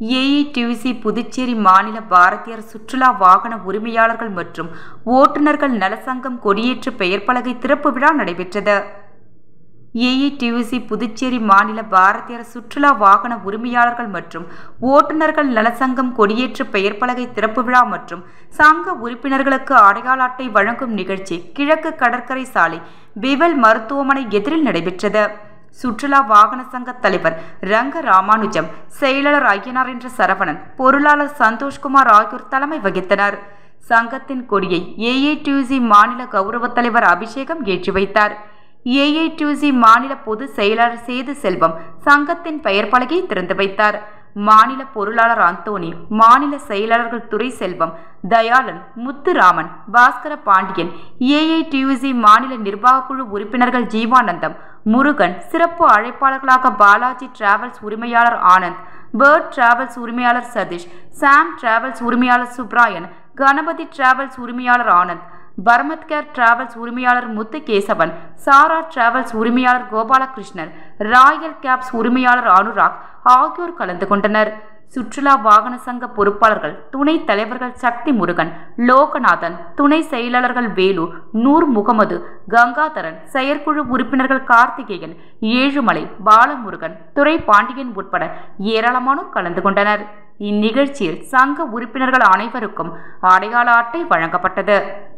AITUC Puducherry மாநில பாரதியார் சுற்றுலா வாகன உரிமையாளர்கள் மற்றும் ஓட்டுநர்கள் நலசங்கம் கொடியேற்று பெயர் பலகை திறப்பு விழா நடைபெற்றது ஏஐடியூசி புதுச்சேரி மாநில பாரதியார் சுற்றுலா வாகன உரிமையாளர்கள் மற்றும் ஓட்டுநர்கள் நலசங்கம் கொடியேற்று பெயர் பலகை திறப்பு விழா மற்றும் சங்க உறுப்பினர்களுக்கு அடையாள அட்டை வழங்கும் நிகழ்ச்சி கிழக்கு கடற்கரை சாலை விவல் மருத்துவமனை எதிரில் நடைபெற்றது சுற்றுலா வாகன சங்க தலைவர் ரங்க ராமானுஜம் செயலாளர் ஐயனார் என்ற சரவணன் பொருளாளர் சந்தோஷ்குமார் ஆகியோர் தலைமை வகித்தனர் சங்கத்தின் கொடியை ஏஐடியூசி மாநில கௌரவ தலைவர் அபிஷேகம் ஏற்றி வைத்தார் ஏஐடியூசி மாநில பொதுச் செயலாளர் சேது செல்வம் சங்கத்தின் பெயர் பலகையை திறந்து வைத்தார் மாநில பொருளாளர் அந்தோணி மாநில செயலாளர்கள் துரை செல்வம் தயாளன் முத்துராமன் பாஸ்கர பாண்டியன் ஏஐடியூசி மாநில நிர்வாக குழு உறுப்பினர்கள் ஜீவானந்தம் முருகன் சிறப்பு அழைப்பாளர்களாக பாலாஜி டிராவல்ஸ் உரிமையாளர் ஆனந்த் பேர்ட் டிராவல்ஸ் உரிமையாளர் சதீஷ் சாம் டிராவல்ஸ் உரிமையாளர் சுப்ராயன் கணபதி டிராவல்ஸ் உரிமையாளர் ஆனந்த் பர்மத் கேர் டிராவல்ஸ் உரிமையாளர் முத்து கேசவன் சாரா டிராவல்ஸ் உரிமையாளர் கோபாலகிருஷ்ணன் ராயல் கேப்ஸ் உரிமையாளர் அனுராக் ஆகியோர் கலந்து கொண்டனர் சுற்றுலா வாகன சங்க பொறுப்பாளர்கள் துணைத் தலைவர்கள் சக்தி முருகன் லோகநாதன் துணை செயலாளர்கள் வேலு நூர் முகமது கங்காதரன் செயற்குழு உறுப்பினர்கள் கார்த்திகேயன் ஏழுமலை பாலமுருகன் துரை பாண்டியன் உட்பட ஏராளமானோர் கலந்து கொண்டனர் இந்நிகழ்ச்சியில் சங்க உறுப்பினர்கள் அனைவருக்கும் அடையாள அட்டை வழங்கப்பட்டது